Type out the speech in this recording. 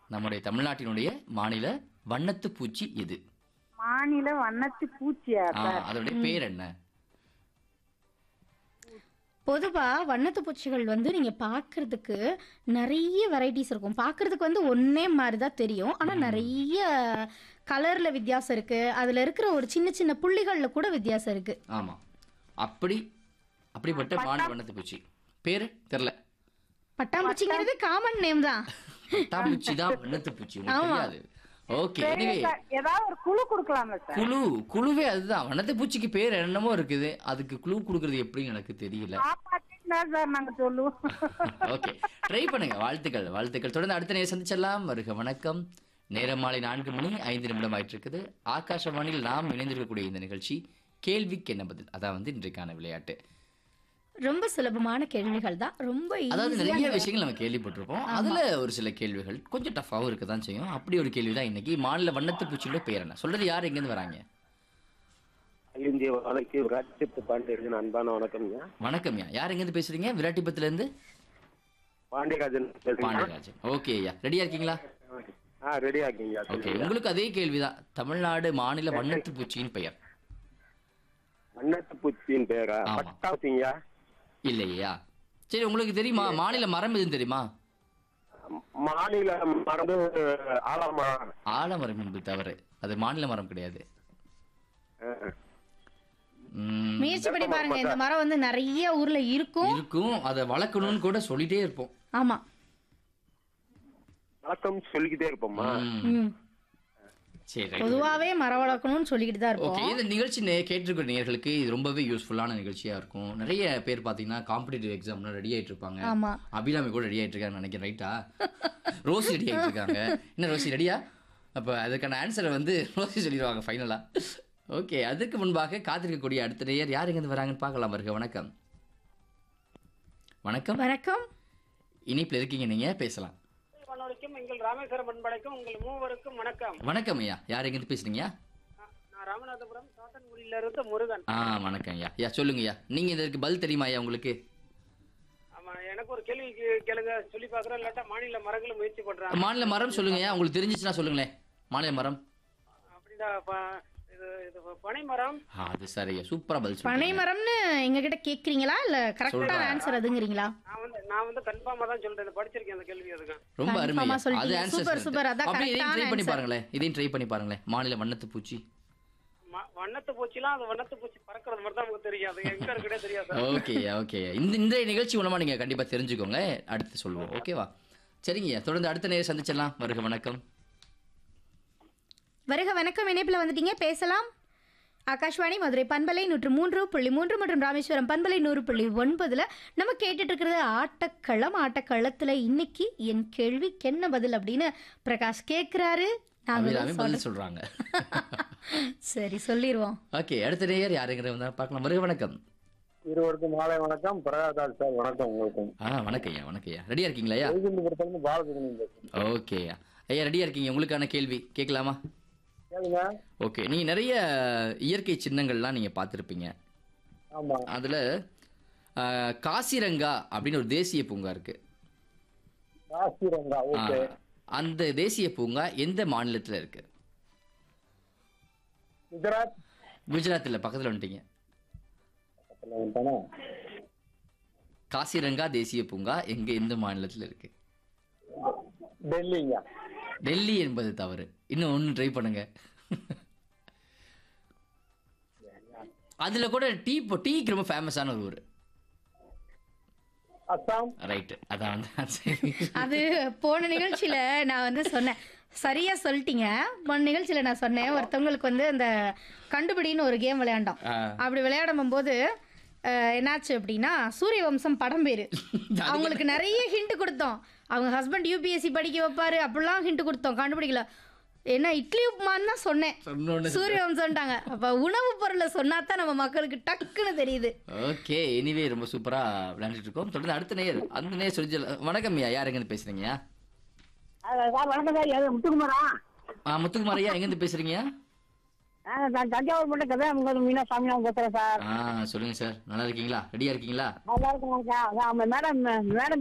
நம்முடைய தமிழ்நாட்டினுடைய மாநில வண்ணத்து பூச்சி எது மாநில வண்ணத்து பூச்சியா ஆ, சார் அதோடைய பேர் என்ன பொதுவா வண்ணத்து பூச்சிகள் வந்து நீங்க பார்க்கிறதுக்கு நிறைய வெரைட்டிஸ் இருக்கும் பார்க்கிறதுக்கு வந்து ஒன்னே மாதிரி தான் தெரியும் ஆனா நிறைய கலர்ல வித்தியாசம் இருக்கு அதுல இருக்கிற ஒரு சின்ன சின்ன புள்ளிகள்ல கூட வித்தியாசம் இருக்கு ஆமா அப்படி அப்படிப்பட்ட மாநில வண்ணத்து பூச்சி பேரு தெரியல பட்டாம்பூச்சிங்கிறது காமன் நேம் தான் பட்டாம்பூச்சி தான் வண்ணத்து பூச்சி உங்களுக்கு தெரியாது ஓகே சரி எனிவே சார் ஏதாவது ஒரு குழு கொடுக்கலாமா சார் குழு குழுவே அதுதான் வண்ணத்து பூச்சிக்கு பேர் என்னமோ இருக்குது அதுக்கு குழு கொடுக்கறது எப்படின்னு எனக்கு தெரியல காப்பாத்தினா சார் நாங்க சொல்லுவோம் ஓகே ட்ரை பண்ணுங்க வாழ்த்துக்கள் வாழ்த்துக்கள் தொடர்ந்து அடுத்த நேரம் சந்திச்சலாம் வருக வணக்கம் நேரம் மாலை நான்கு மணி ஐந்து நிமிடம் ஆயிட்டு இருக்குது ஆகாஷவாணியில் நாம் இணைந்திருக்கக்கூடிய இந்த நிகழ்ச்சி கேள்விக்கு என்ன பதில் அதான் வந்து இன்றைக்கான விளையாட்டு ரொம்ப சுலபமான கேள்விகள் தான் ரொம்ப அதாவது ஈஸியா நிறைய விஷயங்கள் நம்ம கேள்விப்பட்டிருப்போம் அதுல ஒரு சில கேள்விகள் கொஞ்சம் டஃபாகவும் இருக்க தான் செய்யும் அப்படி ஒரு கேள்வி தான் இன்னைக்கு மாநில வண்ணத்து பூச்சியோட பேர் என்ன சொல்றது யார் எங்கேருந்து வராங்க இந்திய வழக்கு ராஜ்யத்து பாண்டியர்கள் அன்பான வணக்கம்ங்க வணக்கம்யா யார் எங்கேருந்து பேசுறீங்க விராட்டிபத்துல இருந்து பாண்டியராஜன் பேசுறீங்க பாண்டியராஜன் ஓகே ஐயா ரெடியா இருக்கீங்களா ஆ ரெடி ஆக்கிங்க ஓகே உங்களுக்கு அதே கேள்விதான் தமிழ்நாடு மாநில வண்ணத்து பூச்சியின் பெயர் அன்னத்து பூச்சியின் பேரா ஆமா. பட்டாசிங்க இல்லையா சரி உங்களுக்கு தெரியுமா மாநில மரம் எதுவும் தெரியுமா மாநில மரபு ஆலமரம் ஆலமரம் என்பது தவறு அது மாநில மரம் கிடையாது ம், முயற்சி பண்ணி பாருங்க இந்த மரம் வந்து நிறைய ஊர்ல இருக்கும் இருக்கும் அதை வளர்க்கணும்னு கூட சொல்லிட்டே இருப்போம் ஆமா வழக்கம் சொல்லிக்கிட்டே இருப்போம்மா ம், ம். சரி right. பொதுவாவே மரம் வளர்க்கணும்னு சொல்லிக்கிட்டு தான் ஓகே இருப்போம் இந்த நிகழ்ச்சி நே- கேட்டிருக்கிற நேயர்களுக்கு இது ரொம்பவே யூஸ்ஃபுல்லான நிகழ்ச்சியா இருக்கும் நிறைய பேர் பாத்தீங்கன்னா காம்படிட்டிவ் எக்ஸாம்லாம் ரெடி ஆயிட்டு இருப்பாங்க ஆமா அபிராமி கூட ரெடி ஆயிட்டு இருக்காங்க நினைக்கிறேன் ரைட்டா ரோசி ரெடி ஆயிட்டு இருக்காங்க என்ன ரோசி ரெடியா அப்ப அதுக்கான ஆன்சரை வந்து ரோசி சொல்லிடுவாங்க ஃபைனலா ஓகே அதுக்கு முன்பாக காத்திருக்கக்கூடிய அடுத்த நேயர் யார் எங்கேருந்து வராங்கன்னு பார்க்கலாம் வருக வணக்கம் வணக்கம் வணக்கம் இனிப்பில் இருக்கீங்க நீங்க பேசலாம் வானொலிக்கும் எங்கள் ராமேஸ்வரம் பண்பலைக்கும் உங்கள் மூவருக்கும் வணக்கம் வணக்கம் ஐயா யார் எங்கேருந்து பேசுறீங்க நான் நான் ராமநாதபுரம் சாத்தன்குடியில இருந்து முருகன் ஆ வணக்கம் ஐயா ஐயா சொல்லுங்க ஐயா நீங்க இதற்கு பதில் தெரியுமா ஐயா உங்களுக்கு ஆமா எனக்கு ஒரு கேள்வி கே- கேளுங்க சொல்லி பாக்குறேன் இல்லாட்டா மாநில மரங்களும் முயற்சி பண்றாங்க மாநில மரம் சொல்லுங்க ஐயா உங்களுக்கு தெரிஞ்சிச்சுன்னா சொல்லுங்களேன் மாநில மரம் அப்படின்னா ப- இது இது பனை மரம் ஆ, அது சரி ஐயா சூப்பரா பதில் பனை சொல்லுங்க மரம்னு எங்க கிட்ட கேக்குறீங்களா இல்ல கரெக்டான சொல்றேன். ஆன்சர் அதுங்கிறீங்களா நான் வந்து நான் வந்து கன்ஃபார்மா தான் சொல்றேன் இதை படிச்சிருக்கேன் அந்த கேள்வி அதுக்கு ரொம்ப Confirm அருமையா ஆ அது சொல்லிட்டீங்க. Answer Super, super. அதான் அப்படியே இதையும் correct ட்ரை ஆன பண்ணி answer. பாருங்களேன் இதையும் ட்ரை பண்ணி பாருங்களேன் மாநில வண்ணத்து பூச்சி ம- வண்ணத்து பூச்சிலாம் அது வண்ணத்து பூச்சி பறக்கிறது மட்டும் தான் நமக்கு தெரியும் அது எங்க இருக்குன்னே தெரியாது சார். ஓகே ஓகே இந்த இந்த நிகழ்ச்சி மூலமா நீங்க கண்டிப்பா தெரிஞ்சுக்கோங்க அடுத்து சொல்லுவோம் ஓகேவா சரிங்க தொடர்ந்து அடுத்த நேரம் சந்திச்சிடலாம் வருக வணக்கம் வருக வணக்கம் இணைப்புல வந்துட்டீங்க பேசலாம் ஆகாஷ்வாணி மதுரை பண்பலை நூற்று மூன்று புள்ளி மூன்று மற்றும் ராமேஸ்வரம் பண்பலை நூறு புள்ளி ஒன்பதுல நம்ம கேட்டுட்டு இருக்கிறது ஆட்டக்களம் ஆட்டக்களத்துல இன்னைக்கு என் கேள்விக்கு என்ன பதில் அப்படின்னு பிரகாஷ் கேக்குறாரு அபிராமி நாங்களும் பதில் சொல்றாங்க சொல்றோம். சரி சொல்லிடுவோம் ஓகே அடுத்த நேயர் யாருங்கிற வந்தா பார்க்கலாம் வருக வணக்கம் இருவருக்கும் மாலை வணக்கம் பிரகாதாஸ் சார் வணக்கம் உங்களுக்கும் ஆ வணக்கம் ஐயா வணக்கம் ஐயா ரெடியா இருக்கீங்களா ஐயா வைகுண்டபுரத்துல பாலசுப்ரமணியம் பேசுறேன் ஓகே ஐயா ஐயா ரெடியா இருக்கீங்க உங்களுக்கான கேள்வி கேட்கலாமா கேளுங்க ஓகே நீங்க நிறைய இயற்கை சின்னங்கள்லாம் நீங்க பார்த்துருப்பீங்க ஆமா அதுல ஆ, காசிரங்கா அப்படின்னு ஒரு தேசிய பூங்கா இருக்கு காசிரங்கா ஆ, ஓகே அந்த தேசிய பூங்கா எந்த மாநிலத்துல இருக்கு குஜராத் குஜராத்ல பக்கத்துல வந்துட்டீங்க பக்கத்துல வந்துட்டானா? காசிரங்கா தேசிய பூங்கா எங்க எந்த மாநிலத்துல இருக்கு டெல்லிங்க டெல்லி என்பது தவறு இன்னும் ஒன்று ட்ரை பண்ணுங்க அதுல கூட டீ டீக்கு ரொம்ப ஃபேமஸான ஒரு ஊர் அஸ்ஸாம் ரைட்டு அதான் வந்து answer. அது போன நிகழ்ச்சியில நான் வந்து சொன்னேன் சரியா சொல்லிட்டீங்க போன நிகழ்ச்சியில நான் சொன்னேன் ஒருத்தவங்களுக்கு வந்து அந்த கண்டுபிடின்னு ஒரு கேம் விளையாண்டோம் ஆ. அப்படி விளையாடும் போது அஹ், என்னாச்சு அப்படின்னா சூரிய வம்சம் படம் பேரு அவங்களுக்கு நிறைய ஹிண்ட் கொடுத்தோம் அவங்க ஹஸ்பண்ட் யூபிஎஸ்சி படிக்க வைப்பாரு அப்படிலாம் ஹிண்ட் கொடுத்தோம் கண்டுபிடிக்கல என்ன இட்லி உப்புமான்னு தான் சொன்னேன் சொன்னோன்னு சூரிய வம்சம்ட்டாங்க அப்ப உணவு பொருளை சொன்னா தான் நம்ம மக்களுக்கு டக்குன்னு தெரியுது ஓகே எனிவே ரொம்ப சூப்பரா விளையாண்டுட்டு இருக்கோம் தொடர்ந்து அடுத்த நேயர் அந்த நேயர் சொல்லி வணக்கம் ஐயா யார் எங்கேருந்து பேசுறீங்க சார் வணக்கம் சார் எது முத்துக்குமாரா ஆ முத்துக்குமார் ஐயா எங்கேருந்து பேசுறீங்க நான் தஞ்சாவூர் மட்டும் கதை மீனா சாமி பேசுறேன் சார் ஆ சொல்லுங்க சார் நல்லா இருக்கீங்களா ரெடியா இருக்கீங்களா நல்லா இருக்கும் மேடம் மேடம்